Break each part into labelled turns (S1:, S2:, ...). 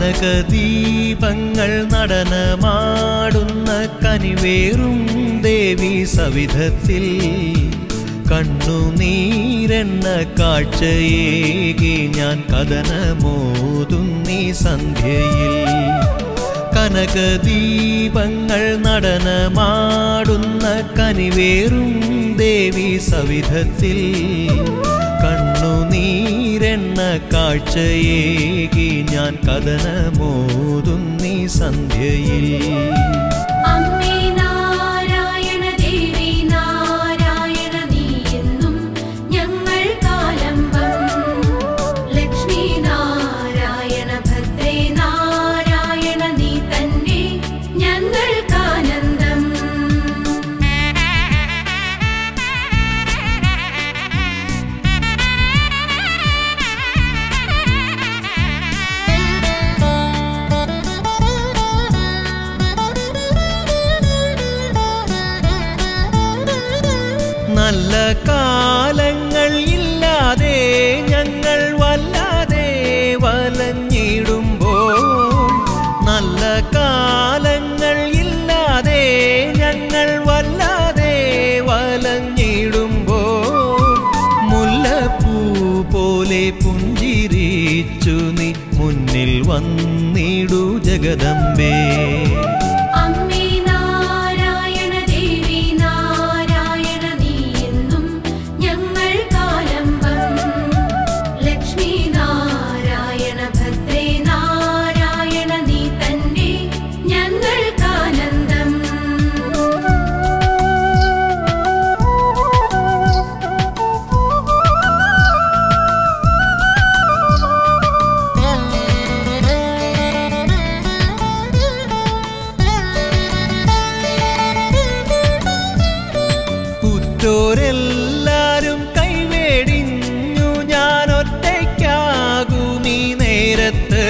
S1: കനകദീപങ്ങൾ നടനമാടുന്ന കനിവേറും ദേവി സവിധത്തിൽ കണ്ണുനീരെന്ന കാഴ്ചയേകി ഞാൻ കഥനമോതുന്നീ സന്ധ്യയിൽ കനകദീപങ്ങൾ നടനമാടുന്ന കനിവേറും ദേവി സവിധത്തിൽ കണ്ണുനീരെന്ന കാഴ്ചയേകി ഞാൻ കഥനമോതുന്നീ സന്ധ്യയിൽ
S2: അമ്മേ നാരായണ ദേവി നാരായണ നീ എന്നും ഞങ്ങൾ കാലംബം ലക്ഷ്മി നാരായണ ഭദ്രേ നാരായണ നീ തന്നെ ഞങ്ങൾക്കാനന്ദം
S1: നല്ല കാലങ്ങൾ ഇല്ലാതെ ഞങ്ങൾ വല്ലാതെ വലഞ്ഞിടുമ്പോൾ നല്ല കാലങ്ങൾ ഇല്ലാതെ ഞങ്ങൾ വല്ലാതെ വലഞ്ഞിടുമ്പോൾ മുല്ലപ്പൂ പോലെ പുഞ്ചിരിച്ചു നീ മുന്നിൽ വന്നിടു ജഗദമ്പേ
S2: അമ്മേ നാരായണ ദേവി നാരായണ നീ എന്നും ഞങ്ങൾ കാലംബം ലക്ഷ്മി നാരായണ ഭദ്രേ നാരായണ നീ തന്നെ ഞങ്ങൾക്കാനന്ദം
S1: ഉറ്റോരെല്ലാരും കൈവേടിഞ്ഞു ഞാൻ ഒറ്റയ്ക്കാകും ഈ നേരത്ത്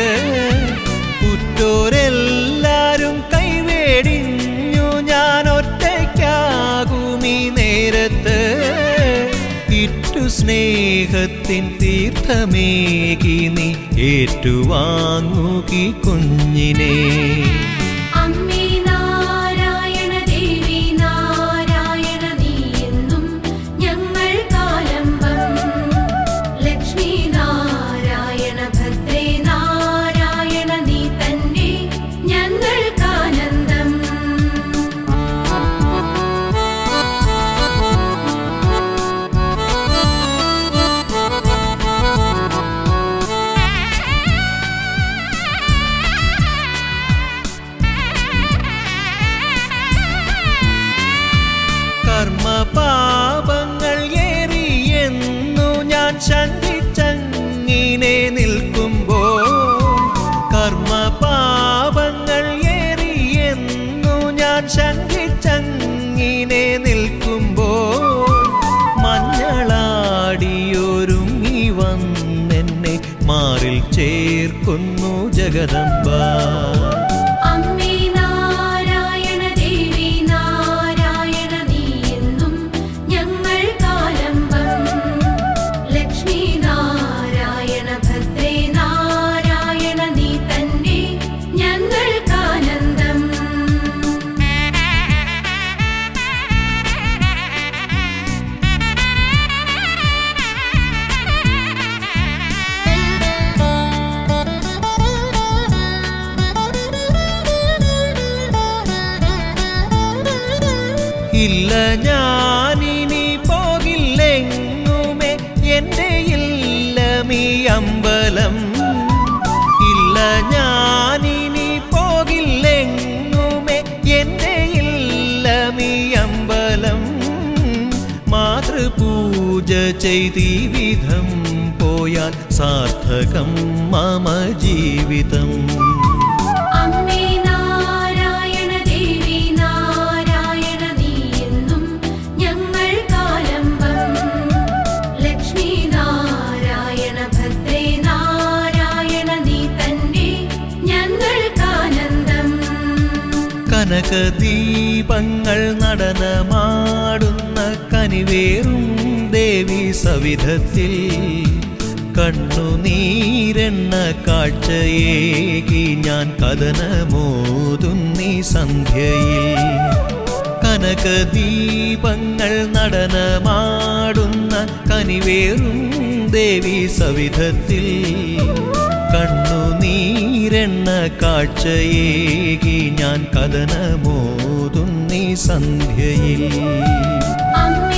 S1: ഉറ്റോരെല്ലാരും കൈവേടിഞ്ഞു ഞാൻ ഒറ്റയ്ക്കാകും ഈ നേരത്ത് ഇറ്റു സ്നേഹത്തിൻ തീർത്ഥമേകി നീ ഏറ്റുവാങ്ങുകി കുഞ്ഞിനെ
S2: അമ്മേ നാരായണ ദേവി നാരായണ നീ എന്നും ഞങ്ങൾ കാലംബം ലക്ഷ്മി നാരായണ ഭദ്രേ നാരായണ നീ തന്നെ ഞങ്ങൾക്കാനന്ദം
S1: കർമ്മപാപങ്ങൾ ഏറിയെന്നു ഞാൻ ശങ്കിച്ചങ്ങിനെ നിൽക്കുമ്പോൾ കർമ്മപാപങ്ങൾ ഏറിയെന്നു ഞാൻ ശങ്കിച്ചങ്ങിനെ നിൽക്കുമ്പോൾ മഞ്ഞളാടിയൊരുങ്ങി വന്നെന്നെ മാറിൽ ചേർക്കുന്നു ജഗദമ്പ
S2: അമ്മേ നാരായണ ദേവി നാരായണ നീ എന്നും ഞങ്ങൾ കാലംബം ലക്ഷ്മി നാരായണ ഭദ്രേ നാരായണ നീ തന്നെ ഞങ്ങൾക്കാനന്ദം
S1: ഇല്ല ഞാനിനി പോകില്ലെങ്ങുമേ എൻ്റെ ഇല്ലമീ അമ്പലം ഇല്ല ഞാനിനി പോകില്ലെങ്ങുമേ എൻ്റെ ഇല്ലമീ അമ്പലം മാതൃപൂജ ചെയ്തീ വിധം പോയാൽ സാർത്ഥകം മമ ജീവിതം
S2: അമ്മേ നാരായണ ദേവി നാരായണ നീ എന്നും ഞങ്ങൾ കാലംബം ലക്ഷ്മി നാരായണ ഭദ്രേ നാരായണ നീ തന്നെ ഞങ്ങൾക്കാനന്ദം
S1: കനകദീപങ്ങൾ നടനമാടുന്ന കനിവേറും ദേവി സവിധത്തിൽ കണ്ണുനീരെണ്ണ കാഴ്ചയേകി ഞാൻ കഥനമോതുന്നീ സന്ധ്യയിൽ കനകദീപങ്ങൾ നടനമാടുന്ന കനിവേറും ദേവി സവിധത്തിൽ കണ്ണുനീരെണ്ണ കാഴ്ചയേകി ഞാൻ കഥനമോതുന്നീ സന്ധ്യയിൽ
S2: അമ്മ